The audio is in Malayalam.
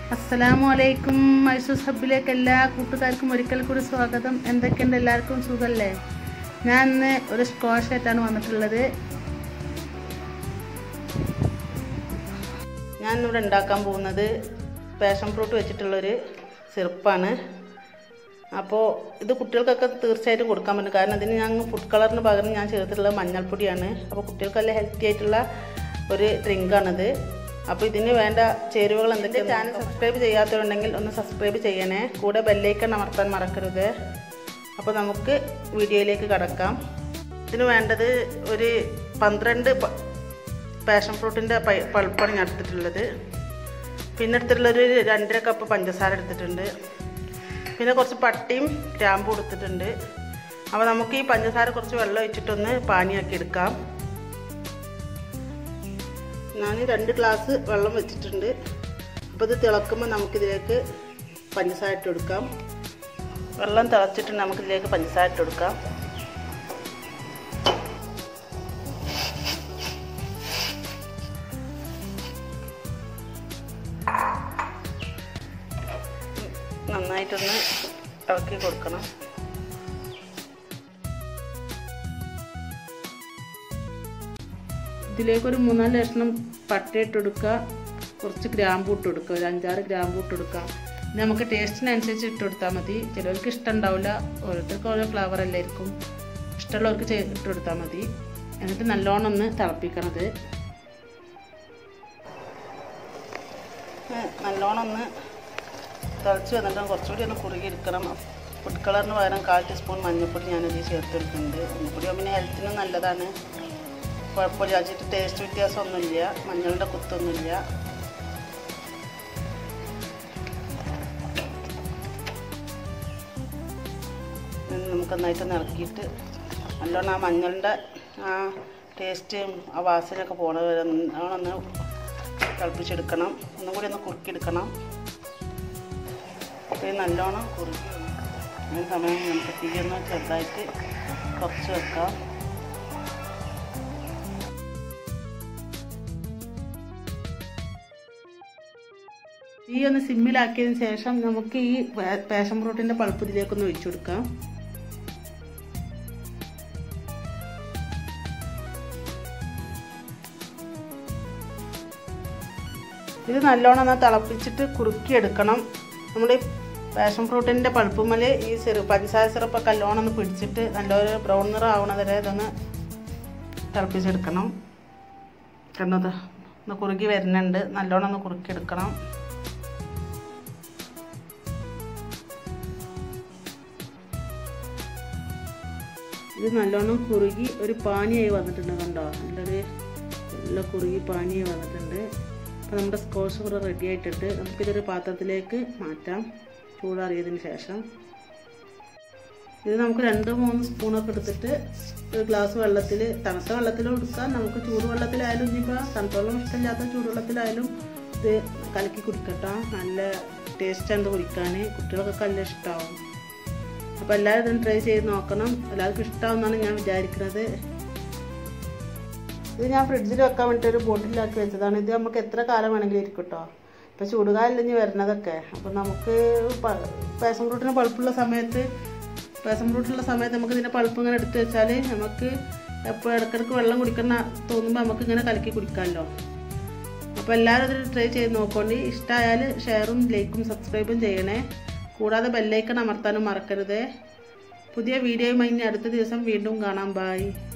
അസ്സലാമു അലൈക്കും മൈസൂസ് ഹബിലേക്ക് എല്ലാ കൂട്ടുകാർക്കും ഒരിക്കൽ കൂടി സ്വാഗതം എന്തൊക്കെയുണ്ട് എല്ലാവർക്കും സുഖമല്ലേ ഞാൻ ഇന്ന് ഒരു സ്ക്വാഷ് ആയിട്ടാണ് വന്നിട്ടുള്ളത് ഞാൻ ഇവിടെ ഉണ്ടാക്കാൻ പോകുന്നത് പാഷൻ ഫ്രൂട്ട് വെച്ചിട്ടുള്ളൊരു സിറപ്പാണ് അപ്പോൾ ഇത് കുട്ടികൾക്കൊക്കെ തീർച്ചയായിട്ടും കൊടുക്കാൻ പറ്റും കാരണം അതിന് ഞാൻ ഫുഡ് കളറിന് പകരം ഞാൻ ചേർത്തിട്ടുള്ളത് മഞ്ഞൾപ്പൊടിയാണ് അപ്പോൾ കുട്ടികൾക്കെല്ലാം ഹെൽത്തി ആയിട്ടുള്ള ഒരു ഡ്രിങ്കാണിത് അപ്പോൾ ഇതിന് വേണ്ട ചേരുവകൾ എന്തൊക്കെ ചാനൽ സബ്സ്ക്രൈബ് ചെയ്യാത്തവരുണ്ടെങ്കിൽ ഒന്ന് സബ്സ്ക്രൈബ് ചെയ്യണേ കൂടെ ബെല്ലൈക്കൺ അമർത്താൻ മറക്കരുത് അപ്പോൾ നമുക്ക് വീഡിയോയിലേക്ക് കടക്കാം ഇതിന് വേണ്ടത് ഒരു പന്ത്രണ്ട് പാഷൻ ഫ്രൂട്ടിൻ്റെ പൾപ്പാണ് ഞാൻ എടുത്തിട്ടുള്ളത് പിന്നെ എടുത്തിട്ടുള്ളൊരു രണ്ടര കപ്പ് പഞ്ചസാര എടുത്തിട്ടുണ്ട് പിന്നെ കുറച്ച് പട്ടിയും ഗ്രാമ്പും എടുത്തിട്ടുണ്ട് അപ്പോൾ നമുക്ക് ഈ പഞ്ചസാര കുറച്ച് വെള്ളം ഒഴിച്ചിട്ടൊന്ന് പാനിയാക്കി എടുക്കാം ഞാൻ രണ്ട് ഗ്ലാസ് വെള്ളം വെച്ചിട്ടുണ്ട് അപ്പോൾ ഇത് തിളക്കുമ്പോൾ നമുക്കിതിലേക്ക് പഞ്ചസാര ഇട്ട് കൊടുക്കാം വെള്ളം തിളച്ചിട്ട് നമുക്കിതിലേക്ക് പഞ്ചസാര ഇട്ട് കൊടുക്കാം നന്നായിട്ടൊന്ന് ഇളക്കി കൊടുക്കണം ഇതിലേക്കൊരു മൂന്നാല് ലക്ഷണം പട്ട ഇട്ട് കൊടുക്കുക കുറച്ച് ഗ്രാമ്പൂ ഇട്ട് കൊടുക്കുക ഒരു അഞ്ചാറ് ഗ്രാമ്പൂ ഇട്ട് കൊടുക്കുക ഇത് നമുക്ക് ടേസ്റ്റിനനുസരിച്ച് ഇട്ട് കൊടുത്താൽ മതി ചിലർക്ക് ഇഷ്ടം ഉണ്ടാവില്ല ഓരോരുത്തർക്ക് ഓരോ ഫ്ലേവർ അല്ലായിരിക്കും ഇഷ്ടമുള്ളവർക്ക് ഇട്ട് കൊടുത്താൽ മതി എന്നിട്ട് നല്ലോണം ഒന്ന് തിളപ്പിക്കണത് നല്ലോണം ഒന്ന് തിളച്ച് വന്നിട്ട് കുറച്ചുകൂടി ഒന്ന് കുറുകി എടുക്കണം ഫുഡ് കളറിന് പകരം കാൽ ടീസ്പൂൺ മഞ്ഞൾപ്പൊടി ഞാനതിൽ ചേർത്ത് എടുക്കുന്നുണ്ട് മഞ്ഞൾപ്പൊടി പിന്നെ ഹെൽത്തിനും നല്ലതാണ് കുഴപ്പമില്ല വെച്ചിട്ട് ടേസ്റ്റ് വ്യത്യാസമൊന്നുമില്ല മഞ്ഞളുടെ കുത്തൊന്നുമില്ല നമുക്ക് നന്നായിട്ട് ഇളക്കിയിട്ട് നല്ലോണം ആ മഞ്ഞളിൻ്റെ ആ ടേസ്റ്റും ആ വാസനയൊക്കെ പോണ വരെ ഒന്ന് തിളപ്പിച്ചെടുക്കണം ഒന്നും കൂടി ഒന്ന് കുറുക്കിയെടുക്കണം അപ്പോൾ നല്ലോണം കുറുക്കി ഈ സമയം നമുക്ക് തീയൊന്ന് ചെറുതായിട്ട് കുറച്ച് വെക്കാം തീ ഒന്ന് സിമ്മിലാക്കിയതിന് ശേഷം നമുക്ക് ഈ പാഷൻ ഫ്രൂട്ടിൻ്റെ പൾപ്പ് ഇതിലേക്കൊന്ന് ഒഴിച്ചു കൊടുക്കാം ഇത് നല്ലോണം ഒന്ന് തിളപ്പിച്ചിട്ട് കുറുക്കിയെടുക്കണം നമ്മൾ ഈ പാഷൻ ഫ്രൂട്ടിൻ്റെ പൾപ്പുമ്മൽ ഈ സിറപ്പ് പഞ്ചസാര സിറപ്പൊക്കെ നല്ലോണം ഒന്ന് പിടിച്ചിട്ട് നല്ലൊരു ബ്രൗൺ നിറം ആവണ വരെ ഇതൊന്ന് തിളപ്പിച്ചെടുക്കണം കണ്ടത് ഒന്ന് കുറുകി വരുന്നുണ്ട് നല്ലോണം ഒന്ന് കുറുക്കിയെടുക്കണം ഇത് നല്ലോണം കുറുകി ഒരു പാനിയായി വന്നിട്ടുണ്ട് കണ്ടോ നല്ലൊരു നല്ല കുറുകി പാനിയായി വന്നിട്ടുണ്ട് അപ്പോൾ നമ്മുടെ സ്കോഷ് കൂടെ റെഡി ആയിട്ടുണ്ട് നമുക്കിതൊരു പാത്രത്തിലേക്ക് മാറ്റാം ചൂടാറിയതിന് ശേഷം ഇത് നമുക്ക് രണ്ട് മൂന്ന് സ്പൂണൊക്കെ എടുത്തിട്ട് ഒരു ഗ്ലാസ് വെള്ളത്തിൽ തണുത്ത വെള്ളത്തിലും എടുക്കാം നമുക്ക് ചൂടുവെള്ളത്തിലായാലും ഇനിയിപ്പോൾ തണുത്തവെള്ളം ഇഷ്ടമില്ലാത്ത ചൂടുവെള്ളത്തിലായാലും ഇത് കലക്കി കുടിക്കട്ടോ നല്ല ടേസ്റ്റാണ് കുടിക്കാൻ കുട്ടികൾക്കൊക്കെ നല്ല ഇഷ്ടമാവും അപ്പോൾ എല്ലാവരും ഇതൊന്ന് ട്രൈ ചെയ്ത് നോക്കണം എല്ലാവർക്കും ഇഷ്ടമാവുമെന്നാണ് ഞാൻ വിചാരിക്കുന്നത് ഇത് ഞാൻ ഫ്രിഡ്ജിൽ വെക്കാൻ വേണ്ടിയിട്ട് ഒരു ബോട്ടിലാക്കി വെച്ചതാണ് ഇത് നമുക്ക് എത്ര കാലം വേണമെങ്കിലും ഇരിക്കും കേട്ടോ ഇപ്പോൾ ചൂടുകാലം ഇനി വരുന്നതൊക്കെ അപ്പോൾ നമുക്ക് പാഷൻ ഫ്രൂട്ടിന് പൾപ്പുള്ള സമയത്ത് പാഷൻ ഫ്രൂട്ടുള്ള സമയത്ത് നമുക്ക് ഇതിൻ്റെ പൾപ്പ് ഇങ്ങനെ എടുത്ത് വെച്ചാൽ നമുക്ക് എപ്പോൾ ഇടയ്ക്കിടയ്ക്ക് വെള്ളം കുടിക്കുന്ന തോന്നുമ്പോൾ നമുക്ക് ഇങ്ങനെ കലക്കി കുടിക്കാമല്ലോ അപ്പോൾ എല്ലാവരും ഇതിൽ ട്രൈ ചെയ്ത് നോക്കോണ്ടി ഇഷ്ടമായാൽ ഷെയറും ലൈക്കും സബ്സ്ക്രൈബും ചെയ്യണേ കൂടാതെ ബെല്ലൈക്കൺ അമർത്താനും മറക്കരുത് പുതിയ വീഡിയോയുമായി ഇനി അടുത്ത ദിവസം വീണ്ടും കാണാം ബായ്